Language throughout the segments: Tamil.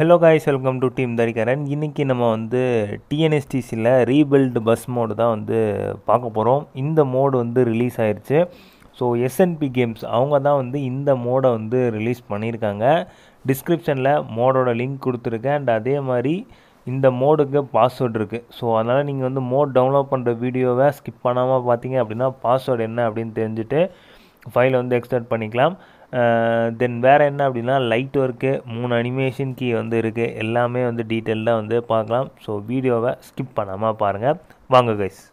hello guys welcome to team தரிகரன் இன்றைக்கி நம்ம வந்து டிஎன்எஸ்டிசியில் ரீபில்டு பஸ் மோடு தான் வந்து பார்க்க போகிறோம் இந்த மோடு வந்து ரிலீஸ் ஆயிருச்சு ஸோ எஸ்என்பி கேம்ஸ் அவங்க தான் வந்து இந்த மோடை வந்து ரிலீஸ் பண்ணியிருக்காங்க டிஸ்கிரிப்ஷனில் மோடோட லிங்க் கொடுத்துருக்கேன் அண்ட் அதே மாதிரி இந்த மோடுக்கு பாஸ்வேர்டு இருக்குது ஸோ அதனால் நீங்கள் வந்து மோட் டவுன்லோட் பண்ணுற வீடியோவை ஸ்கிப் பண்ணாமல் பார்த்தீங்க அப்படின்னா பாஸ்வேர்டு என்ன அப்படின்னு தெரிஞ்சுட்டு ஃபைலை வந்து எக்ஸ்டர்ட் பண்ணிக்கலாம் தென் வேறு என்ன அப்படின்னா லைட் ஒர்க்கு மூணு அனிமேஷன் கீ வந்து இருக்குது எல்லாமே வந்து டீட்டெயில்டாக வந்து பார்க்கலாம் ஸோ வீடியோவை ஸ்கிப் பண்ணாமல் பாருங்கள் வாங்க கைஸ்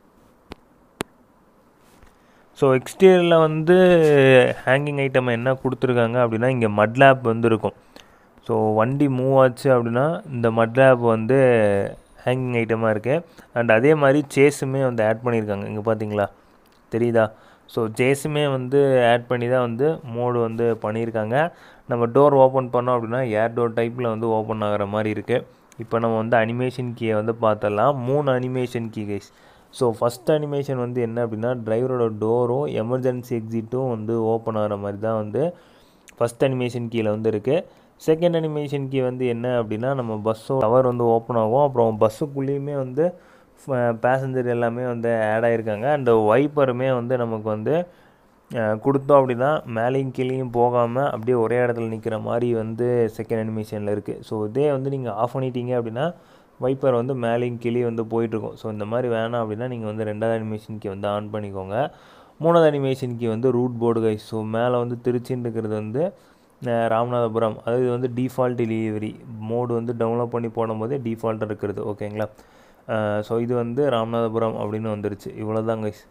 ஸோ எக்ஸ்டீரியரில் வந்து ஹேங்கிங் ஐட்டம் என்ன கொடுத்துருக்காங்க அப்படின்னா இங்கே மட் லேப் வந்து இருக்கும் ஸோ வண்டி மூவ் ஆச்சு அப்படின்னா இந்த மட் லேப் வந்து ஹேங்கிங் ஐட்டமாக இருக்குது அண்ட் அதே மாதிரி சேஸுமே வந்து ஆட் பண்ணியிருக்காங்க இங்கே பார்த்தீங்களா தெரியுதா ஸோ ஜேஸுமே வந்து ஆட் பண்ணி தான் வந்து மோடு வந்து பண்ணியிருக்காங்க நம்ம டோர் ஓப்பன் பண்ணோம் அப்படின்னா ஏர் டோர் டைப்பில் வந்து ஓப்பன் ஆகிற மாதிரி இருக்குது இப்போ நம்ம வந்து அனிமேஷன் கீயை வந்து பார்த்துடலாம் மூணு animation key guys so first animation வந்து என்ன அப்படின்னா டிரைவரோட டோரும் எமர்ஜென்சி எக்ஸிட்டும் வந்து ஓப்பன் ஆகிற மாதிரி தான் வந்து ஃபஸ்ட் அனிமேஷன் கீயில் வந்து இருக்குது செகண்ட் அனிமேஷன் கீ வந்து என்ன அப்படின்னா நம்ம பஸ்ஸோ டவர் வந்து ஓப்பன் ஆகும் அப்புறம் பஸ்ஸுக்குள்ளேயுமே வந்து பேசஞ்சர் எல்லாமே வந்து ஆட் ஆகிருக்காங்க அண்ட் வைப்பருமே வந்து நமக்கு வந்து கொடுத்தோம் அப்படின்னா மேலேயும் கீழேயும் போகாமல் அப்படியே ஒரே இடத்துல நிற்கிற மாதிரி வந்து செகண்ட் அனிமேஷனில் இருக்குது ஸோ இதே வந்து நீங்கள் ஆஃப் பண்ணிட்டீங்க அப்படின்னா வைப்பர் வந்து மேலேயும் கீழே வந்து போயிட்டுருக்கும் ஸோ இந்த மாதிரி வேணாம் அப்படின்னா நீங்கள் வந்து ரெண்டாவது அனிமேஷனுக்கு வந்து ஆன் பண்ணிக்கோங்க மூணாவது அனிமேஷனுக்கு வந்து ரூட் போர்டு கைஸ் ஸோ மேலே வந்து திருச்சின்னு இருக்கிறது வந்து ராமநாதபுரம் அதாவது இது வந்து டிஃபால்ட் டெலிவரி மோடு வந்து டவுன்லோட் பண்ணி போடும்போதே டிஃபால்ட்டாக இருக்கிறது ஓகேங்களா ஸோ இது வந்து ராமநாதபுரம் அப்படின்னு வந்துருச்சு இவ்வளோ தான் கைஸ்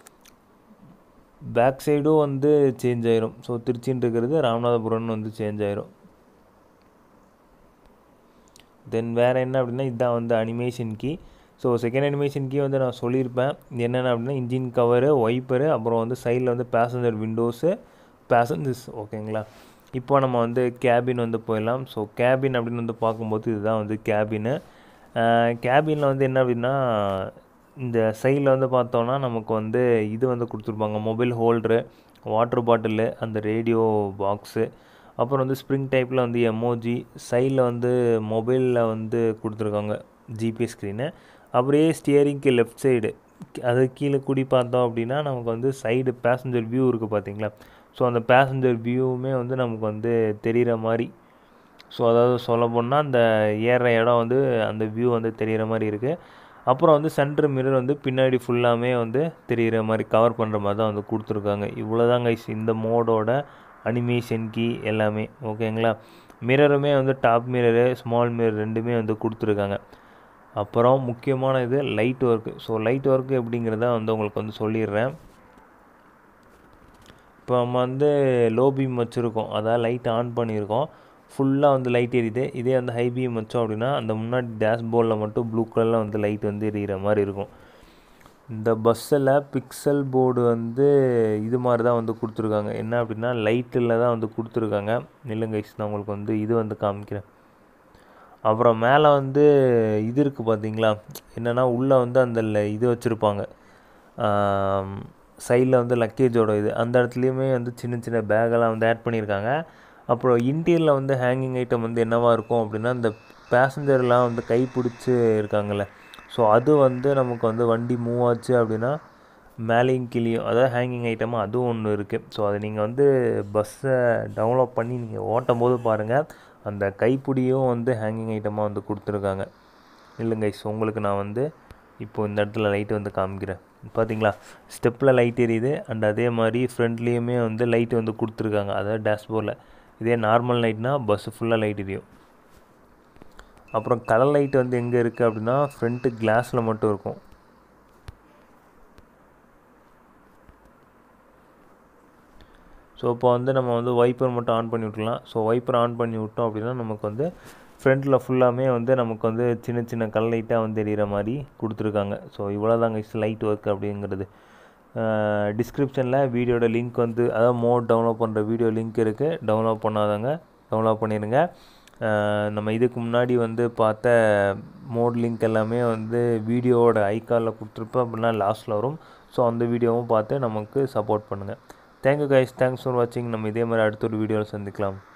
பேக் சைடும் வந்து சேஞ்ச் ஆயிரும் ஸோ திருச்சின்னு இருக்கிறது ராமநாதபுரம்னு வந்து சேஞ்ச் ஆயிரும் தென் வேறு என்ன அப்படின்னா இதுதான் வந்து animation key so second animation key வந்து நான் சொல்லியிருப்பேன் என்னென்ன அப்படின்னா இன்ஜின் கவரு ஒய்ப்பரு அப்புறம் வந்து சைடில் வந்து பேசஞ்சர் விண்டோஸு பேசஞ்சர்ஸ் ஓகேங்களா இப்போ நம்ம வந்து கேபின் வந்து போயிடலாம் ஸோ கேபின் அப்படின்னு வந்து பார்க்கும்போது இதுதான் வந்து கேபின்னு கேபினில் வந்து என்ன அப்படின்னா இந்த சைடில் வந்து பார்த்தோன்னா நமக்கு வந்து இது வந்து கொடுத்துருப்பாங்க மொபைல் ஹோல்ட்ரு வாட்டர் பாட்டிலு அந்த ரேடியோ பாக்ஸு அப்புறம் வந்து ஸ்ப்ரிங் டைப்பில் வந்து எமோஜி சைடில் வந்து மொபைலில் வந்து கொடுத்துருக்காங்க ஜிபி ஸ்க்ரீனு அப்படியே ஸ்டியரிங்க்கு லெஃப்ட் சைடு அது கீழே கூடி பார்த்தோம் அப்படின்னா நமக்கு வந்து சைடு பேசஞ்சர் வியூ இருக்குது பார்த்தீங்களா ஸோ அந்த பேசஞ்சர் வியூவுமே வந்து நமக்கு வந்து தெரிகிற மாதிரி ஸோ அதாவது சொல்ல போனால் அந்த ஏறுற இடம் வந்து அந்த வியூ வந்து தெரிகிற மாதிரி இருக்குது அப்புறம் வந்து சென்டர் மிரர் வந்து பின்னாடி ஃபுல்லாமே வந்து தெரிகிற மாதிரி கவர் பண்ணுற மாதிரி தான் வந்து கொடுத்துருக்காங்க இவ்வளோ தான் கைஸ் இந்த மோடோட அனிமேஷன் கீ எல்லாமே ஓகேங்களா மிரருமே வந்து டாப் மிரரு ஸ்மால் மிரர் ரெண்டுமே வந்து கொடுத்துருக்காங்க அப்புறம் முக்கியமான இது light work so light work எப்படிங்கிறத வந்து உங்களுக்கு வந்து சொல்லிடுறேன் இப்போ நம்ம வந்து லோ பீம் வச்சுருக்கோம் அதாவது லைட் ஆன் பண்ணியிருக்கோம் ஃபுல்லாக வந்து லைட் எரியுது இதே வந்து ஹை பீம் வச்சோம் அப்படின்னா அந்த முன்னாடி டேஷ்போர்டில் மட்டும் ப்ளூ கலரில் வந்து லைட் வந்து எரியிற மாதிரி இருக்கும் இந்த பஸ்ஸில் பிக்சல் போர்டு வந்து இது மாதிரி தான் வந்து கொடுத்துருக்காங்க என்ன அப்படின்னா லைட்டில் தான் வந்து கொடுத்துருக்காங்க நில்லுங்கைஸ் நான் உங்களுக்கு வந்து இது வந்து காமிக்கிறேன் அப்புறம் மேலே வந்து இது இருக்குது பார்த்தீங்களா என்னென்னா உள்ளே வந்து அந்த இது வச்சுருப்பாங்க சைடில் வந்து லக்கேஜோட இது அந்த இடத்துலையுமே வந்து சின்ன சின்ன பேக்கெல்லாம் வந்து ஆட் பண்ணியிருக்காங்க அப்புறம் இன்டீரியரில் வந்து ஹேங்கிங் ஐட்டம் வந்து என்னவாக இருக்கும் அப்படின்னா இந்த பேசஞ்சர்லாம் வந்து கை பிடிச்சி இருக்காங்கள்ல ஸோ அது வந்து நமக்கு வந்து வண்டி மூவ் ஆச்சு அப்படின்னா மேலேயும் கீழேயும் அதாவது ஹேங்கிங் ஐட்டமாக அதுவும் ஒன்று இருக்குது ஸோ அதை நீங்கள் வந்து பஸ்ஸை டவுன்லோட் பண்ணி நீங்கள் ஓட்டும் போது பாருங்கள் அந்த கைப்பிடியும் வந்து ஹேங்கிங் ஐட்டமாக வந்து கொடுத்துருக்காங்க இல்லைங்க ஸோ உங்களுக்கு நான் வந்து இப்போது இந்த இடத்துல லைட் வந்து காமிக்கிறேன் பார்த்தீங்களா ஸ்டெப்பில் லைட் எரியுது அண்ட் அதே மாதிரி ஃப்ரண்ட்லேயுமே வந்து லைட் வந்து கொடுத்துருக்காங்க அதாவது டேஷ்போர்டில் இதே நார்மல் லைட்னால் பஸ்ஸு ஃபுல்லாக லைட் எரியும் அப்புறம் கலர் லைட் வந்து எங்கே இருக்குது அப்படின்னா ஃப்ரண்ட்டு கிளாஸில் மட்டும் இருக்கும் ஸோ இப்போ வந்து நம்ம வந்து வைப்பர் மட்டும் ஆன் பண்ணி விட்டுலாம் ஸோ வைப்பர் ஆன் பண்ணி விட்டோம் அப்படின்னா நமக்கு வந்து ஃப்ரண்ட்டில் ஃபுல்லாமே வந்து நமக்கு வந்து சின்ன சின்ன கல் லைட்டாக வந்து எரியிற மாதிரி கொடுத்துருக்காங்க ஸோ இவ்வளோ தாங்க இஸ் லைட் ஒர்க் அப்படிங்கிறது டிஸ்கிரிப்ஷனில் வீடியோட லிங்க் வந்து அதாவது மோட் டவுன்லோட் பண்ணுற வீடியோ லிங்க் இருக்குது டவுன்லோட் பண்ணாதவங்க டவுன்லோட் பண்ணிடுங்க நம்ம இதுக்கு முன்னாடி வந்து பார்த்த மோட் லிங்க் எல்லாமே வந்து வீடியோவோட ஐக்காலில் கொடுத்துருப்போம் அப்படின்னா லாஸ்ட்டில் வரும் ஸோ அந்த வீடியோவும் பார்த்து நமக்கு சப்போர்ட் பண்ணுங்கள் தேங்க்யூ கைஸ் தேங்க்ஸ் ஃபார் வாட்சிங் நம்ம இதே மாதிரி அடுத்த ஒரு வீடியோவில் சந்திக்கலாம்